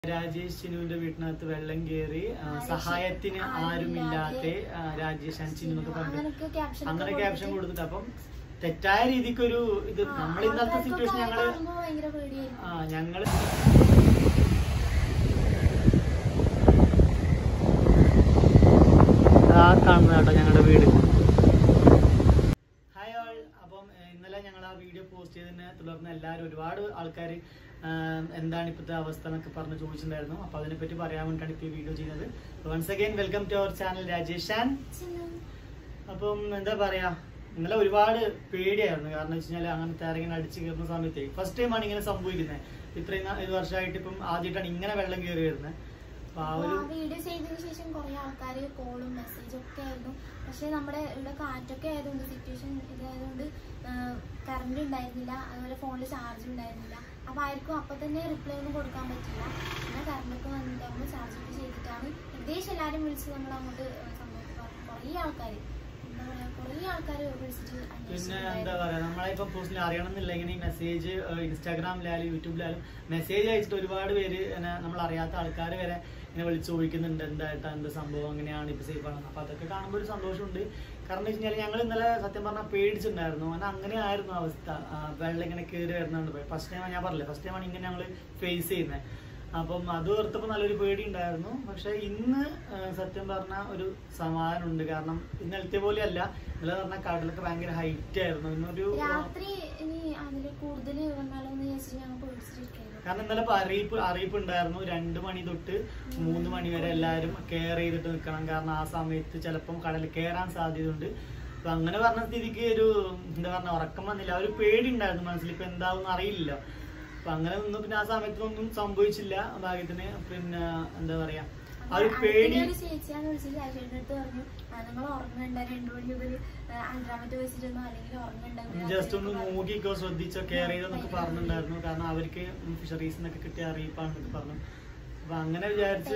രാജേഷ് ചിനുവിന്റെ വീട്ടിനകത്ത് വെള്ളം കയറി ആ, സഹായത്തിന് ആരുമില്ലാത്ത ആ, രാജേഷ് ആൻഡ് ചിന്നു എന്നൊക്കെ പറഞ്ഞു അങ്ങനൊക്കെ caption ഒക്കെ അങ്ങനെ ക്യാപ്ഷൻ കൊടുത്തിട്ട് കൊടുത്തിട്ട് അപ്പം തെറ്റായ രീതിക്കൊരു ഇത് ആ, നമ്മൾ ഇന്നത്തെ ആൾക്കാർക്കൊക്കെ സിറ്റുവേഷൻ അങ്ങനെ ഞങ്ങള് കാണുമ്പോ ഭയങ്കര പേടിയായിരിക്കും. ആ ഞങ്ങള് ആ കാണുന്ന കേട്ടോ ഞങ്ങളുടെ വീട് ഹായ് ഓൾ അപ്പം ഏഹ്, ഇന്നലെ ഞങ്ങൾ ആ വീഡിയോ പോസ്റ്റ് ചെയ്തതിനെ തുടർന്ന് എല്ലാവരും ഒരുപാട് ആൾക്കാർ എന്താണ് ഇപ്പോഴത്തെ അവസ്ഥ എന്നൊക്കെ പറഞ്ഞ് ചോദിച്ചിട്ടുണ്ടായിരുന്നു അപ്പൊ അതിനെപ്പറ്റി പറയാൻ വേണ്ടിയിട്ടാണ് ഇപ്പോൾ ഈ വീഡിയോ ചെയ്യുന്നത് once again welcome to our channel Rajesh and Chinnu, അപ്പം എന്താ പറയാ ഇന്നലെ ഒരുപാട് പേടിയായിരുന്നു കാരണം വെച്ച് കഴിഞ്ഞാൽ അങ്ങനത്തെ ആരെങ്കിലും അടിച്ചു കയറുന്ന സമയത്ത് ഫസ്റ്റ് ടൈമാണ് ഇങ്ങനെ സംഭവിക്കുന്നത് ഇത്രയും നാ- ഒരു വർഷമായിട്ട് ഇപ്പം ആദ്യമായിട്ടാണ് ഇങ്ങനെ വെള്ളം കയറി വരുന്നത് അപ്പൊ ആ അപ്പൊ ഒരു ആ വീഡിയോ ചെയ്തതിന് ശേഷം കുറെ ആൾക്കാര് കോളും മെസ്സേജും ഒക്കെ ആയിരുന്നു പക്ഷെ നമ്മുടെ ഇവിടെ കാറ്റൊക്കെ ആയതുകൊണ്ട് സിറ്റുവേഷൻ ഇതായതുകൊണ്ട് കറണ്ട് ഉണ്ടായിരുന്നില്ല അതുപോലെ ഫോണിൽ ചാർജ് ഉണ്ടായിരുന്നില്ല അപ്പൊ ആർക്കും അപ്പൊ തന്നെ റിപ്ലൈ ഒന്നും കൊടുക്കാൻ പറ്റില്ല പിന്നെ കറണ്ടൊക്കെ വന്നിട്ടാകുമ്പോൾ ചാർജ് ഒക്കെ ചെയ്തിട്ടാണ് ഏകദേശം എല്ലാവരും വിളിച്ച് നമ്മൾ അങ്ങോട്ട് സംഭവത്തിൽ പറഞ്ഞു കുറേ ആൾക്കാർ എന്താ പറയാ കുറേ ആൾക്കാർ വിളിച്ചിട്ട് പിന്നെ എന്താ അന്വേഷിച്ചിട്ടുണ്ടായിരുന്നു. പറയാ നമ്മളെ ഇപ്പൊ പേഴ്സണലി അറിയണമെന്നില്ല ഇങ്ങനെ ഈ മെസ്സേജ് ഇൻസ്റ്റാഗ്രാമിലായാലും യൂട്യൂബിലായാലും മെസ്സേജ് അയച്ചിട്ട് ഒരുപാട് പേര് ഇങ്ങനെ നമ്മൾ അറിയാത്ത ആൾക്കാർ വരെ ഇങ്ങനെ വിളിച്ച് ചോദിക്കുന്നുണ്ട് എന്തായിട്ടാ എന്ത് സംഭവം അങ്ങനെയാണ് ഇപ്പൊ സേഫ് ആണ് അപ്പൊ അതൊക്കെ കാണുമ്പോൾ ഒരു സന്തോഷമുണ്ട് കാരണം വെച്ച് കഴിഞ്ഞാൽ ഞങ്ങൾ ഇന്നലെ സത്യം പറഞ്ഞാൽ പേടിച്ചിട്ടുണ്ടായിരുന്നു കാരണം അങ്ങനെ ആയിരുന്നു അവസ്ഥ ആ, വെള്ളം ഇങ്ങനെ കയറി വരുന്നുണ്ട് ഫസ്റ്റ് ടൈം ഞാൻ പറഞ്ഞില്ലേ ഫസ്റ്റ് ടൈമാണ് ഇങ്ങനെ ഞങ്ങൾ ഫേസ് ചെയ്യുന്നത് അപ്പം അത് ഓർത്തപ്പോൾ നല്ലൊരു പേടി ഉണ്ടായിരുന്നു പക്ഷെ ഇന്ന് ആ, സത്യം പറഞ്ഞ ഒരു സമാധാനമുണ്ട് കാരണം ഇന്നലത്തെ പോലെയല്ല ഇന്നലെ പറഞ്ഞാൽ കടലൊക്കെ ഭയങ്കര ഹൈറ്റ് ആയിരുന്നു ഇന്നൊരു രാത്രി ഇനി അതില് കൂടുതൽ വന്നാലോ എന്ന് വിചാരിച്ചിട്ട് ഞങ്ങൾ പേടിച്ചിരിക്കുന്നു കാരണം ഇന്നലെ ഇപ്പൊ അറിയിപ്പ് അറിയിപ്പ് ഉണ്ടായിരുന്നു രണ്ട് മണി തൊട്ട് മൂന്ന് മണി വരെ എല്ലാവരും കെയർ ചെയ്തിട്ട് നിൽക്കണം കാരണം ആ സമയത്ത് ചിലപ്പം കടൽ കയറാൻ സാധ്യതയുണ്ട് അപ്പൊ അങ്ങനെ പറഞ്ഞ സ്ഥിതിക്ക് ഒരു എന്താ പറഞ്ഞ ഉറക്കം വന്നില്ല ആ ഒരു പേടി ഉണ്ടായിരുന്നു മനസ്സിൽ ഇപ്പൊ എന്താവും അറിയില്ല അപ്പൊ അങ്ങനെ നിന്ന് പിന്നെ ആ സമയത്തൊന്നും സംഭവിച്ചില്ല ഭാഗ്യത്തിന് പിന്നെ എന്താ പറയാ ആ ഒരു പേടി ഒരു ചേച്ചിയാന്ന് വിളിച്ചിട്ട് രാജേഷിന്റെ അടുത്ത് പറഞ്ഞു നിങ്ങൾ ഉറങ്ങണ്ട രണ്ടു മണി മുതൽ അഞ്ചാമത്തെ വെച്ചിരുന്നോ അല്ലെങ്കിൽ ഉറങ്ങണ്ട ജസ്റ്റ് ഒന്ന് മൂകിക്കോ ശ്രദ്ധിച്ചോ കെയർ ചെയ്തെന്നൊക്കെ പറഞ്ഞിട്ടുണ്ടായിരുന്നു കാരണം അവർക്ക് ഫിഷറീസിനൊക്കെ കിട്ടിയ അറിയിപ്പാണെന്നൊക്കെ പറഞ്ഞു അപ്പൊ അങ്ങനെ വിചാരിച്ച്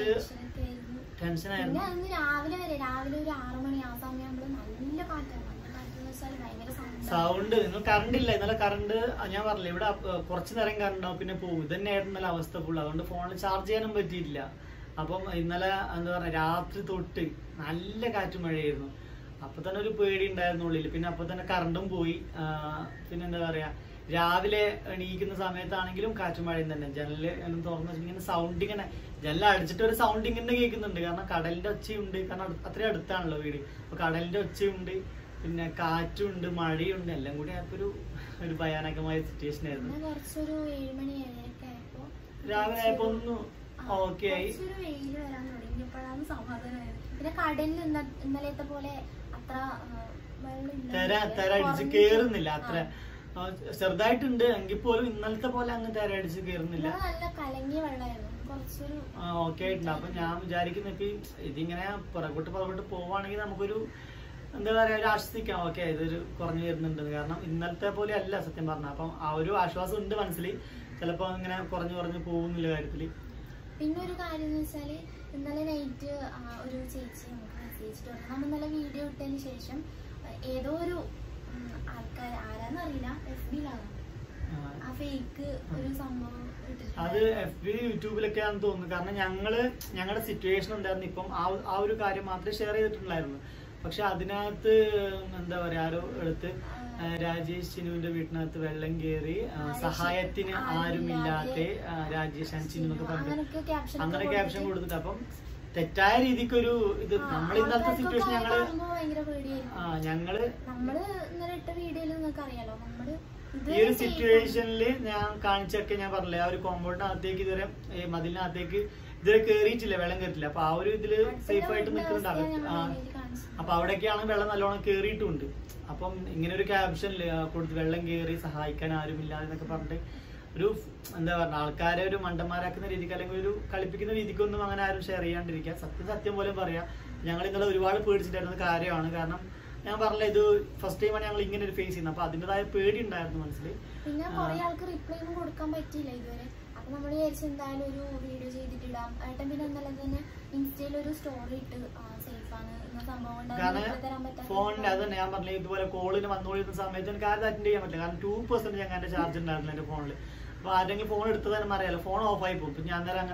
ടെൻഷൻ പിന്നെ ആയിരുന്നു അന്ന് രാവിലെ വരെ രാവിലെ ഒരു ആറു മണി ആ സമയമാകുമ്പോൾ നല്ല കാറ്റാണ് നല്ല കാറ്റെന്ന് വെച്ചാൽ ഭയങ്കര സൗണ്ട് സൗണ്ട് നിങ്ങൾ കറണ്ട് ഇല്ല ഇന്നലെ കറണ്ട് ഞാൻ പറഞ്ഞില്ല ഇവിടെ അഹ് കുറച്ച് നേരം കറണ്ട് ഉണ്ടാവും പിന്നെ പോകും ഇത് തന്നെയായിരുന്നു ഇന്നലെ അവസ്ഥ ഫുൾ അതുകൊണ്ട് ഫോണിൽ ചാർജ് ചെയ്യാനും പറ്റിയില്ല അപ്പം ഇന്നലെ എന്താ പറയാ രാത്രി തൊട്ട് നല്ല കാറ്റും മഴയായിരുന്നു അപ്പൊ തന്നെ ഒരു പേടി ഉണ്ടായിരുന്നു ഉള്ളിൽ പിന്നെ അപ്പൊ തന്നെ കറണ്ടും പോയി ആ, പിന്നെ എന്താ പറയാ രാവിലെ എണീക്കുന്ന സമയത്താണെങ്കിലും കാറ്റും മഴയും തന്നെ ജനല് എല്ലാം തുറന്ന് വെച്ചിട്ട് ഇങ്ങനെ സൗണ്ട് ഇങ്ങനെ ജനൽ അടിച്ചിട്ട് ഒരു സൗണ്ട് ഇങ്ങനെ കേൾക്കുന്നുണ്ട് കാരണം കടലിന്റെ ഒച്ചയുണ്ട് കാരണം അടു- അത്രയും അടുത്താണല്ലോ വീട് അപ്പൊ കടലിന്റെ ഒച്ചയുണ്ട് പിന്നെ കാറ്റുണ്ട് മഴയുണ്ട് എല്ലാം കൂടി ആയപ്പോ ഒരു ഒരു ഭയാനകമായ സിറ്റുവേഷൻ ആയിരുന്നു പിന്നെ കുറച്ചൊരു ഏഴുമണി ഏഴരയൊക്കെ ആയപ്പോ രാവിലെ ആയപ്പോ ഒന്ന് ആ, ഓക്കെ ആയി കുറച്ചൊരു വെയിൽ വരാൻ തുടങ്ങിയപ്പോഴാണ് സമാധാനമായത് പിന്നെ കടലിൽ ഇന്ന- ഇന്നലത്തെ പോലെ അത്ര ആ, വെള്ളം ഇല്ല. തെര തെര അടിച്ച് കുറഞ്ഞിട്ട് കേറുന്നില്ല അത്ര ആ. ആ, ചെറുതായിട്ടുണ്ട് എങ്കിൽ പോലും ഇന്നലത്തെ പോലെ അങ്ങ് തെര അടിച്ച് കേറുന്നില്ല ഇന്നലെ നല്ല കലങ്ങിയ വെള്ളമായിരുന്നു കുറച്ചൊരു ഓക്കെ ആയിട്ടുണ്ട് അപ്പൊ ഞാൻ വിചാരിക്കുന്ന ഇപ്പൊ ഈ ഇതിങ്ങനെ പുറകോട്ട് പുറകോട്ട് പോവാണെങ്കിൽ നമുക്കൊരു എന്താ പറയാ ഒരു ആശ്വസിക്കാം ഓക്കെ ഇതൊരു കുറഞ്ഞു വരുന്നുണ്ട് കാരണം ഇന്നലത്തെ പോലെ അല്ല സത്യം പറഞ്ഞ അപ്പം ആ ഒരു ആശ്വാസം ഉണ്ട് മനസ്സിൽ ചിലപ്പോ ഇങ്ങനെ കുറഞ്ഞു കുറഞ്ഞു പോകുന്നില്ല കാര്യത്തില് പിന്നെ ഒരു കാര്യം എന്ന് വെച്ചാല് ഇന്നലെ നൈറ്റ് ഒരു ചേച്ചി നമുക്ക് മെസ്സേജ് പറഞ്ഞു നമ്മൾ ഇന്നലെ വീഡിയോ ഇട്ടതിന് ശേഷം ആ, ഏതോ ഒരു ആൾക്കാർ ആരാന്നറിയില്ല എഫ് ബിയിലാണ് ആ, ആ ഫേക്ക് ഒരു സംഭവം അത് ഇട്ടിട്ടുണ്ട് എഫ് ബി യൂട്യൂബിലൊക്കെ ആണെന്ന് തോന്നുന്നു കാരണം ഞങ്ങള് ഞങ്ങളുടെ സിറ്റുവേഷൻ ഉണ്ടായിരുന്നു ഇപ്പം ആ ആ ഒരു കാര്യം മാത്രമേ ഷെയർ ചെയ്തിട്ടുണ്ടായിരുന്നു പക്ഷെ അതിനകത്ത് എന്താ പറയാ ആരോ എടുത്ത് ആ, രാജേഷ് ചിനുവിന്റെ വീട്ടിനകത്ത് വെള്ളം കയറി ആ, സഹായത്തിന് ആരുമില്ലാത്ത ആ, രാജേഷ് ആൻഡ് ചിന്നു എന്നൊക്കെ പറഞ്ഞു അങ്ങനൊക്കെ caption ഒക്കെ അങ്ങനെ ക്യാപ്ഷൻ കൊടുത്തിട്ട് കൊടുത്തിട്ട് അപ്പം തെറ്റായ രീതിക്കൊരു ഇത് ആ, നമ്മൾ ഇന്നത്തെ ആൾക്കാർക്കൊക്കെ സിറ്റുവേഷൻ അങ്ങനെ ഞങ്ങള് കാണുമ്പോ ഭയങ്കര പേടിയായിരിക്കും ആ ഞങ്ങള് നമ്മള് ഇന്നലെ ഇട്ട വീഡിയോയിൽ നിങ്ങൾക്ക് അറിയാലോ നമ്മള് ഇത് ഈ ഒരു safe ആണ്. സിറ്റുവേഷനിൽ ഞാൻ കാണിച്ചൊക്കെ ഞാൻ പറഞ്ഞില്ലേ ആ ഒരു കോമ്പൗണ്ടിനകത്തേക്ക് ഇതുവരെ ഈ മതിലിനകത്തേക്ക് ഇതുവരെ കേറിയിട്ടില്ല വെള്ളം കയറിയില്ല അപ്പൊ ആ ഒരു ഇതില് അടുത്ത സേഫ് ആയിട്ട് വീടിന്റെ നിൽക്കുന്നുണ്ട് അവസ്ഥയാണ് അകത്ത്. ഞങ്ങൾ ആ വീഡിയോയിൽ കാണിച്ചത്. അപ്പൊ അവിടേക്കാണ് വെള്ളം നല്ലോണം കേറിയിട്ടുണ്ട് അപ്പം ഇങ്ങനെ ഒരു ക്യാപ്ഷനിൽ കൊടുത്ത് വെള്ളം കയറി സഹായിക്കാൻ ആരുമില്ല എന്നൊക്കെ പറഞ്ഞിട്ട് ഒരു എന്താ പറഞ്ഞ ആൾക്കാരെ ഒരു മണ്ടന്മാരാക്കുന്ന രീതിക്ക് അല്ലെങ്കിൽ ഒരു കളിപ്പിക്കുന്ന രീതിക്കൊന്നും അങ്ങനെ ആരും ഷെയർ ചെയ്യാണ്ടിരിക്കുക സത്യം സത്യം പോലെ പറയാം ഞങ്ങൾ ഇന്നലെ ഒരുപാട് പേടിച്ചിട്ടായിരുന്ന കാര്യമാണ് കാരണം ഞാൻ പറഞ്ഞില്ല ഇത് ഫസ്റ്റ് ടൈമാണ് ഞങ്ങൾ ഇങ്ങനെ ഒരു ഫേസ് ചെയ്യുന്നത് അപ്പൊ അതിൻ്റെതായ പേടി ഉണ്ടായിരുന്നു മനസ്സിൽ പിന്നെ ആ. കുറെ ആൾക്ക് റിപ്ലൈ ഒന്നും കൊടുക്കാൻ പറ്റിയില്ല ഇതുവരെ അപ്പൊ നമ്മൾ വിചാരിച്ചു എന്തായാലും ഒരു വീഡിയോ ചെയ്തിട്ടിടാം ഏട്ടൻ പിന്നെ ഇന്നലെ തന്നെ ഇൻസ്റ്റയിൽ ഒരു സ്റ്റോറി ഇട്ട് സേഫ് ആണ് എന്ന സംഭവം കൊണ്ട് അവന് reply തരാൻ കാരണം പറ്റാത്ത ഫോണിന്റെ അത് തന്നെ ഞാൻ പറഞ്ഞ ഇതുപോലെ കോളിന് വന്നുകൊണ്ടിരുന്ന സമയത്ത് എനിക്ക് ആരും അറ്റൻഡ് ചെയ്യാൻ പറ്റില്ല കാരണം ടൂ പെർസെന്റ് ഞങ്ങൾ എന്റെ ചാർജ് ഉണ്ടായിരുന്നു എന്റെ ഫോണിൽ അപ്പൊ ആരെങ്കിലും ഫോൺ എടുത്തത് തന്നെ അറിയാലോ ഫോൺ ഓഫ് ആയി പോകും ഇപ്പൊ ഞാൻ നേരം അങ്ങനെ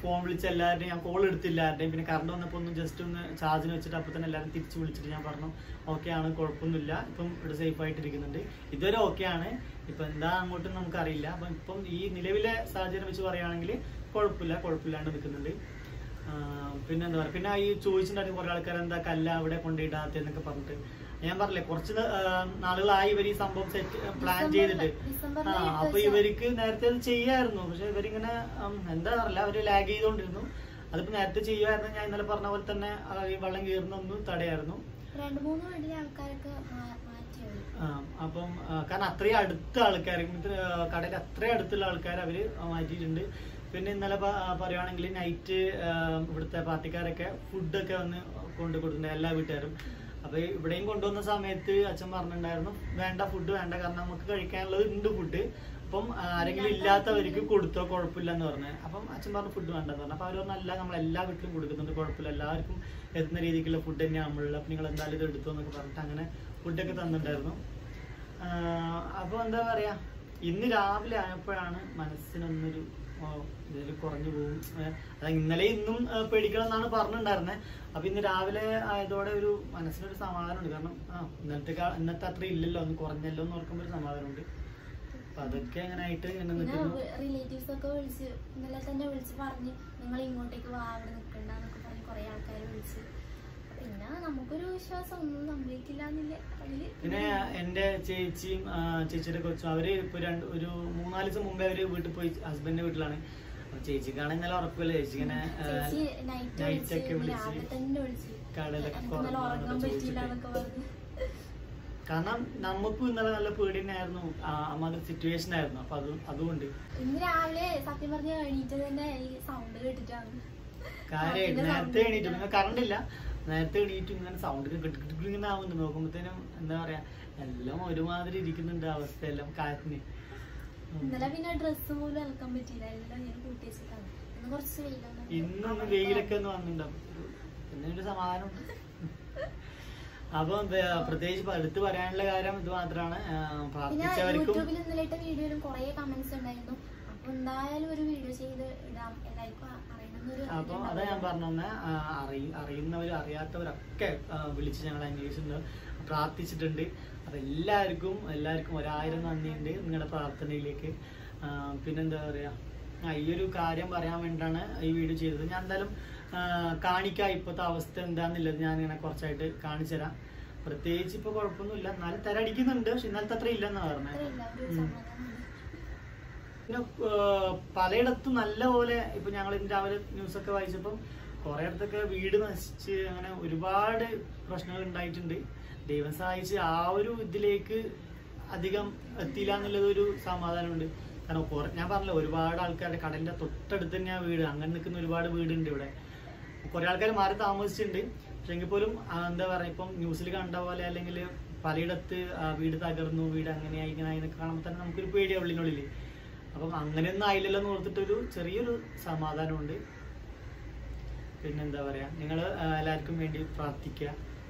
ഫോൺ വിളിച്ച എല്ലാവരുടെയും ഞാൻ കോൾ എടുത്തില്ല ആരുടെയും പിന്നെ കറണ്ട് വന്നപ്പോൾ ഒന്ന് ജസ്റ്റ് ഒന്ന് ചാർജിന് വെച്ചിട്ട് അപ്പോൾ തന്നെ എല്ലാവരും തിരിച്ച് വിളിച്ചിട്ട് ഞാൻ പറഞ്ഞു ഓക്കെ ആണ് കുഴപ്പമൊന്നുമില്ല ഇപ്പം ഇവിടെ സേഫ് ആയിട്ട് ഇരിക്കുന്നുണ്ട് ഇതുവരെ ഓക്കെ ആണ് ഇപ്പം എന്താ അങ്ങോട്ടും നമുക്കറിയില്ല അപ്പം ഇപ്പം ഈ നിലവിലെ സാഹചര്യം വെച്ച് പറയുകയാണെങ്കിൽ കുഴപ്പമില്ല കുഴപ്പമില്ലാണ്ട് നിൽക്കുന്നുണ്ട് ആ, പിന്നെ എന്താ പറയുക പിന്നെ ഈ ചോദിച്ചിട്ടുണ്ടായിരുന്നു കുറെ ആൾക്കാർ എന്താ കല്ല അവിടെ കൊണ്ടിടാത്ത എന്നൊക്കെ പറഞ്ഞിട്ട് ഞാൻ പറഞ്ഞില്ലേ കുറച്ച് ന- ആ, നാളുകളായി ഇവർ ഈ സംഭവം സെറ്റ് പ്ലാൻ ചെയ്തിട്ട് ഡിസംബറിൽ ആ അപ്പൊ ഇവർക്ക് നേരത്തെ അത് ചെയ്യായിരുന്നു പക്ഷെ ഇവരിങ്ങനെ ഉം, എന്താ അറിയില്ല അവര് ലാഗ് ചെയ്തോണ്ടിരുന്നു അതിപ്പോ നേരത്തെ ചെയ്യുമായിരുന്നു ഞാൻ ഇന്നലെ പറഞ്ഞ പോലെ തന്നെ ആ, ഈ വെള്ളം കയറുന്നൊന്നും തടയായിരുന്നു രണ്ട് മൂന്ന് വീട്ടിലെ ആൾക്കാരൊക്കെ മാ- മാറ്റിയത് ആ, അപ്പം ആ, കാരണം അത്രയും അടുത്ത ആൾക്കാർ ഇങ്ങനത്തെ കടയിൽ അത്രയും അടുത്തുള്ള ആൾക്കാർ അവര് മാറ്റിയിട്ടുണ്ട് പിന്നെ ഇന്നലെ പ- ആ, പറയുവാണെങ്കിൽ നൈറ്റ് ഇവിടുത്തെ പാർട്ടിക്കാരൊക്കെ ഫുഡൊക്കെ വന്ന് കൊണ്ടു കൊടുത്തിട്ടുണ്ട് എല്ലാ വീട്ടുകാരും അപ്പൊ ഇവിടെയും കൊണ്ടുവന്ന സമയത്ത് അച്ഛൻ പറഞ്ഞിട്ടുണ്ടായിരുന്നു വേണ്ട ഫുഡ് വേണ്ട കാരണം നമുക്ക് കഴിക്കാനുള്ളത് ഉണ്ട് ഫുഡ് അപ്പം ആരെങ്കിലും ഇല്ലാത്തവർക്ക് കൊടുത്തോ കുഴപ്പമില്ല എന്ന് പറഞ്ഞു അപ്പം അച്ഛൻ പറഞ്ഞു ഫുഡ് വേണ്ടെന്ന് പറഞ്ഞു അപ്പൊ അവർ പറഞ്ഞു അല്ല നമ്മൾ എല്ലാ വീട്ടിലും കൊടുക്കുന്നുണ്ട് കുഴപ്പമില്ല എല്ലാവർക്കും എത്തുന്ന രീതിക്കുള്ള ഫുഡ് തന്നെയാണ് നമ്മളുള്ളത് അപ്പൊ നിങ്ങൾ എന്തായാലും ഇത് എടുത്തോ എന്നൊക്കെ പറഞ്ഞിട്ട് അങ്ങനെ ഫുഡൊക്കെ തന്നിട്ടുണ്ടായിരുന്നു അപ്പോൾ എന്താ പറയാ ഇന്ന് രാവിലെ ആയപ്പോഴാണ് മനസ്സിനൊന്നൊരു ഓ, ഇതൊരു കുറഞ്ഞു പോകും ഏഹ്, അതായത് ഇന്നലെ ഇന്നും ഏഹ്, പേടിക്കണം എന്നാണ് പറഞ്ഞിട്ടുണ്ടായിരുന്നത് അപ്പൊ ഇന്ന് രാവിലെ ആയതോടെ ഒരു മനസ്സിനൊരു സമാധാനമുണ്ട് കാരണം ആ ഇന്നത്തെ കാ- ഇന്നത്തെ അത്ര ഇല്ലല്ലോ ഒന്ന് കുറഞ്ഞല്ലോ എന്ന് ഓർക്കുമ്പോൾ ഒരു സമാധാനമുണ്ട് അപ്പൊ അതൊക്കെ അങ്ങനെ ആയിട്ട് ഇങ്ങനെ പിന്നെ നിൽക്കുന്നു റിലേറ്റീവ്സ് ഒക്കെ വിളിച്ച് ഇന്നലെ തന്നെ വിളിച്ച് പറഞ്ഞ് നിങ്ങൾ ഇങ്ങോട്ടേക്ക് വാ അവിടെ നിൽക്കണ്ട എന്നൊക്കെ പറഞ്ഞ് കുറെ ആൾക്കാർ വിളിച്ച് പിന്നെ നമുക്കൊരു വിശ്വാസം ഒന്നും സംഭവിക്കില്ല എന്നില്ല അതില് പിന്നെ എന്റെ ചേച്ചിയും ആ, ചേച്ചിയുടെ കൊച്ചും അവര് ഇപ്പൊ രണ്ട് ഒരു മൂന്നാല് ദിവസം മുമ്പേ അവര് വീട്ടിൽ പോയി ഹസ്ബൻഡിന്റെ വീട്ടിലാണ് അപ്പൊ ചേച്ചിക്കാണ് ഇന്നലെ ഉറപ്പില്ല ചേച്ചി ഇങ്ങനെ ആ, ചേച്ചി നൈറ്റ് night വിളിച്ച് ഒക്കെ വിളിച്ച് രാവിലെ തന്നെ വിളിച്ച് കടലൊക്കെ എനിക്ക് ഇന്നലെ കുറഞ്ഞു ഉറങ്ങാൻ എന്നൊക്കെ പറ്റിയില്ല ചോദിച്ചിട്ട്. എന്നൊക്കെ പറഞ്ഞു കാരണം നമുക്കും ഇന്നലെ നല്ല പേടി തന്നെയായിരുന്നു അമ്മാതിരി സിറ്റുവേഷൻ ആയിരുന്നു അപ്പൊ അത് അതുകൊണ്ട് ഇന്ന് രാവിലെ സത്യം പറഞ്ഞ എണീറ്റത് തന്നെ ഈ സൗണ്ട് കേട്ടിട്ടാണ് കാര്യമായിട്ട് അതിന്റെ നേരത്തെ sound എണീറ്റു കേട്ടിട്ടാ. പിന്നെ കറണ്ട് ഇല്ല നേരത്തെ എണീറ്റു ഇങ്ങനെ സൗണ്ട് ഇങ്ങനെ ആവുന്നുണ്ട് നോക്കുമ്പോഴത്തേനും എന്താ പറയാ എല്ലാം ഒരുമാതിരി ഇരിക്കുന്നുണ്ട് അവസ്ഥയെല്ലാം കാറ്റിന് ഉം. ഇന്നലെ പിന്നെ ഡ്രസ്സ് പോലും അലക്കാൻ പറ്റിയില്ല എല്ലാം ഞാൻ കൂട്ടി വെച്ചിട്ടാണ് ഇന്ന് കുറച്ച് വെയിലാണ് ഇന്നൊന്ന് വെയിലൊക്കെ ഒന്ന് വന്നിട്ടുണ്ടാവും പിന്നെ ഒരു സമാധാനം അപ്പം വേ- പ്രത്യേകിച്ച് ഇപ്പൊ എടുത്ത് പറയാനുള്ള കാര്യം ഇത് മാത്രമാണ് ആ, പിന്നെ പ്രാർത്ഥിച്ചവർക്കും യൂട്യൂബിൽ ഇന്നലെ ഇട്ട വീഡിയോയിലും കുറെ കമന്റ്സ് ഉണ്ടായിരുന്നു അപ്പൊ എന്തായാലും ഒരു വീഡിയോ ചെയ്ത് ഇടാം എല്ലാവർക്കും അ- അറിയണമെന്നൊരു അപ്പൊ അതാ ഞാൻ പറഞ്ഞു തന്നെ അറിയ അറിയുന്നവർ അറിയാത്തവരൊക്കെ ആ, വിളിച്ച് ഞങ്ങൾ അന്വേഷിച്ചിട്ടുണ്ട് പ്രാർത്ഥിച്ചിട്ടുണ്ട് അപ്പൊ എല്ലാവർക്കും എല്ലാവർക്കും ഒരായിരം നന്ദിയുണ്ട് നിങ്ങളുടെ പ്രാർത്ഥനയിലേക്ക് ആ, പിന്നെന്താ പറയാ ആ, ഈ ഒരു കാര്യം പറയാൻ വേണ്ടിയിട്ടാണ് ഈ വീഡിയോ ചെയ്തത് ഞാൻ എന്തായാലും ആ, കാണിക്കാം ഇപ്പോഴത്തെ അവസ്ഥ എന്താന്നുള്ളത് ഞാൻ ഇങ്ങനെ കുറച്ചായിട്ട് കാണിച്ചു തരാം പ്രത്യേകിച്ച് ഇപ്പൊ കുഴപ്പമൊന്നുമില്ല എന്നാലും തരടിക്കുന്നുണ്ട് പക്ഷെ ഇന്നലത്തെ അത്ര ഇല്ലെന്നാ പറഞ്ഞത് അത്രയില്ല ഒരു ഉം. സമാധാനമുണ്ട് പിന്നെ ഏഹ്, പലയിടത്തും നല്ല പോലെ ഇപ്പൊ ഞങ്ങൾ ഇന്ന് രാവിലെ ന്യൂസ് ഒക്കെ വായിച്ചപ്പം കുറെ ഇടത്തൊക്കെ വീട് നശിച്ച് അങ്ങനെ ഒരുപാട് പ്രശ്നങ്ങൾ ഉണ്ടായിട്ടുണ്ട് ദൈവം സഹായിച്ച് ആ ഒരു ഇതിലേക്ക് അധികം എത്തിയില്ല എന്നുള്ളത് ഒരു സമാധാനമുണ്ട് കാരണം കുറെ ഞാൻ പറഞ്ഞല്ലോ ഒരുപാട് ആൾക്കാരുടെ കടലിന്റെ തൊട്ടടുത്ത് തന്നെ ആ വീട് അങ്ങനെ നിൽക്കുന്ന ഒരുപാട് വീടുണ്ട് ഇവിടെ കുറെ ആൾക്കാർ മാറി താമസിച്ചിട്ടുണ്ട് പക്ഷെ എങ്കിൽ പോലും ആ, എന്താ പറയാ ഇപ്പം ന്യൂസിൽ കണ്ട പോലെ അല്ലെങ്കിൽ പലയിടത്ത് ആ, വീട് തകർന്നു വീട് അങ്ങനെയായി ഇങ്ങനെ ആയി എന്നൊക്കെ കാണുമ്പോൾ തന്നെ നമുക്കൊരു പേടിയാ ഉള്ളിനുള്ളിൽ അപ്പം അങ്ങനെയൊന്നും ആയില്ലല്ലോ എന്ന് ഓർത്തിട്ടൊരു ചെറിയൊരു സമാധാനമുണ്ട് പിന്നെന്താ പറയാ നിങ്ങൾ എല്ലാവർക്കും വേണ്ടി പ്രാർത്ഥിക്കുക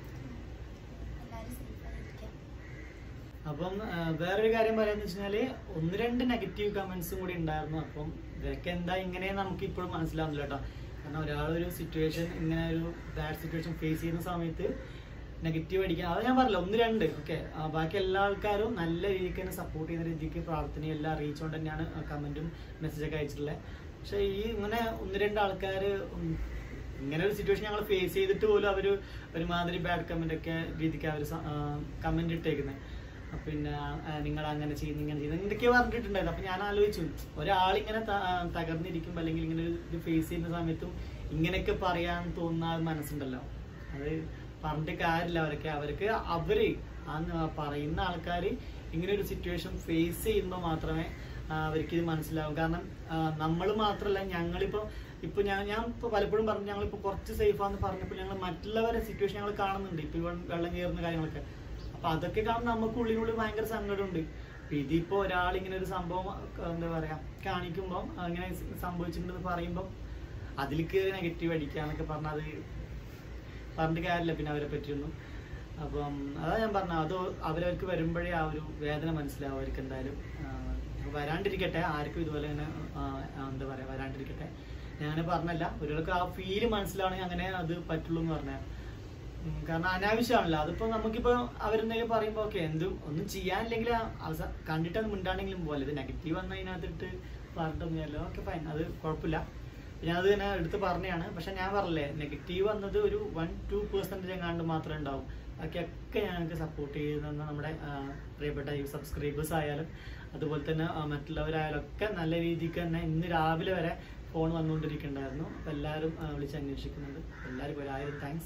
എല്ലാരും സേഫ് ആയിരിക്കാം അപ്പം ആ, വേറൊരു കാര്യം പറയാന്ന് വെച്ചാല് ഒന്ന് രണ്ട് നെഗറ്റീവ് കമന്റ്സും കൂടി ഉണ്ടായിരുന്നു അപ്പം ഇതൊക്കെ എന്താ ഇങ്ങനെ നമുക്ക് ഇപ്പോഴും മനസ്സിലാവുന്നില്ല കേട്ടോ കാരണം ഒരാളൊരു സിറ്റുവേഷൻ ഇങ്ങനെ ഒരു ബാഡ് സിറ്റുവേഷൻ ഫേസ് ചെയ്യുന്ന സമയത്ത് നെഗറ്റീവ് അടിക്കാൻ അത് ഞാൻ പറഞ്ഞില്ല ഒന്ന് രണ്ട് ഓക്കെ ബാക്കി എല്ലാ ആൾക്കാരും നല്ല രീതിക്ക് തന്നെ സപ്പോർട്ട് ചെയ്യുന്ന രീതിക്ക് പ്രാർത്ഥനയും എല്ലാം അറിയിച്ചുകൊണ്ട് തന്നെയാണ് കമന്റും മെസ്സേജൊക്കെ അയച്ചിട്ടുള്ളത് പക്ഷെ ഈ ഇങ്ങനെ ഒന്ന് രണ്ട് ആൾക്കാർ ഇങ്ങനെ ഒരു സിറ്റുവേഷൻ ഞങ്ങൾ ഫേസ് ചെയ്തിട്ട് പോലും അവർ ഒരുമാതിരി ബാഡ് കമന്റ് ഒക്കെ രീതിക്ക് അവർ കമന്റ് ഇട്ടേക്കുന്നത് പിന്നെ നിങ്ങൾ അങ്ങനെ ചെയ്യുന്നു ഇങ്ങനെ ചെയ്യുന്നു എന്തൊക്കെയോ പറഞ്ഞിട്ടുണ്ടായിരുന്നു അപ്പൊ ഞാൻ ആലോചിച്ചു ഒരാളിങ്ങനെ ത- ആ, തകർന്നിരിക്കുമ്പോൾ അല്ലെങ്കിൽ ഇങ്ങനെ ഒരു ഇത് ഫേസ് ചെയ്യുന്ന സമയത്തും ഇങ്ങനെയൊക്കെ പറയാൻ തോന്നുന്ന ആ മനസ്സുണ്ടല്ലോ അത് പറഞ്ഞിട്ട് കാര്യമില്ല അവരൊക്കെ അവർക്ക് അവര് ആ ന- പറയുന്ന ആൾക്കാർ ഇങ്ങനെ ഒരു സിറ്റുവേഷൻ ഫേസ് ചെയ്യുമ്പോൾ മാത്രമേ ആ, അവർക്ക് ഇത് മനസ്സിലാവും കാരണം നമ്മൾ മാത്രമല്ല ഞങ്ങളിപ്പോ ഇപ്പൊ ഞാൻ ഞാൻ ഇപ്പൊ പലപ്പോഴും പറഞ്ഞു ഞങ്ങളിപ്പോ കുറച്ച് സേഫ് ആണെന്ന് പറഞ്ഞപ്പോൾ ഞങ്ങൾ മറ്റുള്ളവരെ സിറ്റുവേഷൻ ഞങ്ങൾ കാണുന്നുണ്ട് ഇപ്പൊ ഇവിടെ വെള്ളം കയറുന്ന കാര്യങ്ങളൊക്കെ അപ്പൊ അതൊക്കെ കാണുമ്പോൾ നമുക്ക് ഉള്ളിനുള്ളിൽ ഭയങ്കര സങ്കടമുണ്ട് അപ്പൊ ഇതിപ്പോ ഒരാൾ ഇങ്ങനെ ഒരു സംഭവം ആ, എന്താ പറയാ കാണിക്കുമ്പോൾ അങ്ങനെ സംഭവിച്ചിട്ടുണ്ടെന്ന് പറയുമ്പോൾ അതിലേക്ക് നെഗറ്റീവ് അടിക്കുക എന്നൊക്കെ പറഞ്ഞാൽ അത് പറഞ്ഞിട്ട് കാര്യമില്ല പിന്നെ അവരെ പറ്റിയൊന്നും അപ്പം അതാ ഞാൻ പറഞ്ഞ അത് അവരവർക്ക് വരുമ്പോഴേ ആ ഒരു വേദന മനസ്സിലാവും അവർക്ക് എന്തായാലും ആ, വരാണ്ടിരിക്കട്ടെ ആർക്കും ഇതുപോലെ തന്നെ ആ, ആ, എന്താ പറയാ വരാണ്ടിരിക്കട്ടെ ഞാൻ പറഞ്ഞല്ല ഒരാൾക്ക് ആ ഫീല് മനസ്സിലാണെങ്കിൽ അങ്ങനെ അത് പറ്റുള്ളൂ എന്ന് പറഞ്ഞാൽ ഉം, കാരണം അനാവശ്യമാണല്ലോ അതിപ്പോ നമുക്കിപ്പോ അവരെന്തെങ്കിലും പറയുമ്പോ ഓക്കെ എന്തും ഒന്നും ചെയ്യാനില്ലെങ്കിൽ അവസാന കണ്ടിട്ട് മിണ്ടാണെങ്കിലും പോലെ ഇത് നെഗറ്റീവ് വന്ന അതിനകത്തിട്ട് പറഞ്ഞിട്ടൊന്നുമല്ലോ ഓക്കെ ഫൈൻ അത് കുഴപ്പമില്ല ഞാൻ അത് തന്നെ എടുത്ത് പറഞ്ഞതാണ് പക്ഷെ ഞാൻ പറഞ്ഞില്ലേ നെഗറ്റീവ് വന്നത് ഒരു വൺ ടു പെർസെൻറ്റേജ് എങ്ങാണ്ട് മാത്രമേ ഉണ്ടാവും ബാക്കിയൊക്കെ ഞങ്ങൾക്ക് സപ്പോർട്ട് ചെയ്യുന്ന നമ്മുടെ ആ, പ്രിയപ്പെട്ട ഈ സബ്സ്ക്രൈബേഴ്സ് ആയാലും അതുപോലെ തന്നെ ആ, മറ്റുള്ളവരായാലും ഒക്കെ നല്ല രീതിക്ക് തന്നെ ഇന്ന് രാവിലെ വരെ ഫോൺ വന്നുകൊണ്ടിരിക്കുന്നുണ്ടായിരുന്നു അപ്പോൾ എല്ലാവരും ആ, വിളിച്ച് അന്വേഷിക്കുന്നുണ്ട് എല്ലാവർക്കും ഒരായിരം താങ്ക്സ്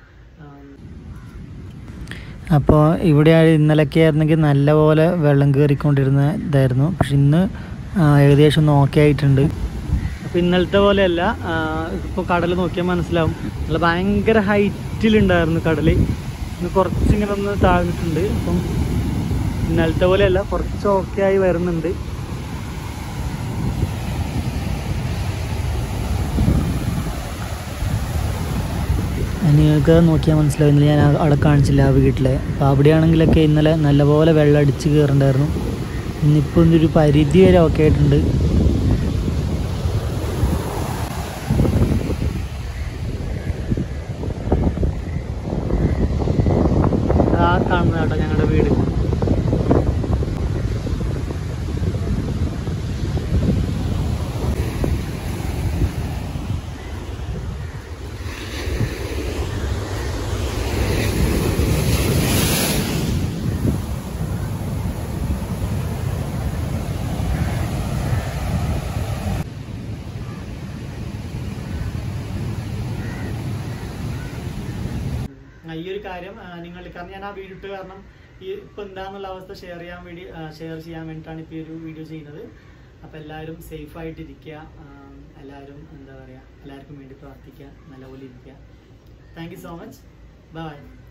അപ്പോൾ ഇവിടെ ഇന്നലെയൊക്കെ ആയിരുന്നെങ്കിൽ നല്ലപോലെ വെള്ളം കയറിക്കൊണ്ടിരുന്ന ഇതായിരുന്നു പക്ഷെ ഇന്ന് ആ, ഏകദേശം ഒന്ന് ഓക്കെ ആയിട്ടുണ്ട് അപ്പോൾ ഇന്നലത്തെ പോലെയല്ല ഇപ്പോൾ കടൽ നോക്കിയാൽ മനസ്സിലാവും നല്ല ഭയങ്കര ഹൈറ്റിലുണ്ടായിരുന്നു കടൽ ഇന്ന് കുറച്ചിങ്ങനെ ഒന്ന് താഴ്ന്നിട്ടുണ്ട് അപ്പം ഇന്നലത്തെ പോലെയല്ല കുറച്ച് ഓക്കെ ആയി വരുന്നുണ്ട് നിങ്ങൾക്ക് നോക്കിയാൽ മനസ്സിലാവും ഇന്നലെ ഞാൻ ആ- അവിടെ കാണിച്ചില്ല ആ വീട്ടിലെ അപ്പോൾ അവിടെയാണെങ്കിലൊക്കെ ഇന്നലെ നല്ലപോലെ വെള്ളം അടിച്ച് കയറുന്നുണ്ടായിരുന്നു ഇന്നിപ്പോൾ ഒരു പരിധി വരെ ഓക്കെ ആയിട്ടുണ്ട് ആ കാണുന്ന കേട്ടോ ഞങ്ങളുടെ വീട് ആ, ഈ ഒരു കാര്യം നിങ്ങൾ കാരണം ഞാൻ ആ വീഡിയോ ഇട്ട് കാരണം ഈ ഇപ്പൊ എന്താന്നുള്ള അവസ്ഥ ഷെയർ ചെയ്യാൻ വേണ്ടി ഷെയർ ചെയ്യാൻ വേണ്ടിയിട്ടാണ് ഇപ്പോൾ ഈ ഒരു വീഡിയോ ചെയ്യുന്നത് അപ്പോൾ എല്ലാവരും സേഫ് ആയിട്ടിരിക്കുക ആ, എല്ലാവരും എന്താ പറയുക എല്ലാവർക്കും വേണ്ടി പ്രാർത്ഥിക്കുക നല്ലപോലെ ഇരിക്കുക thank you so much by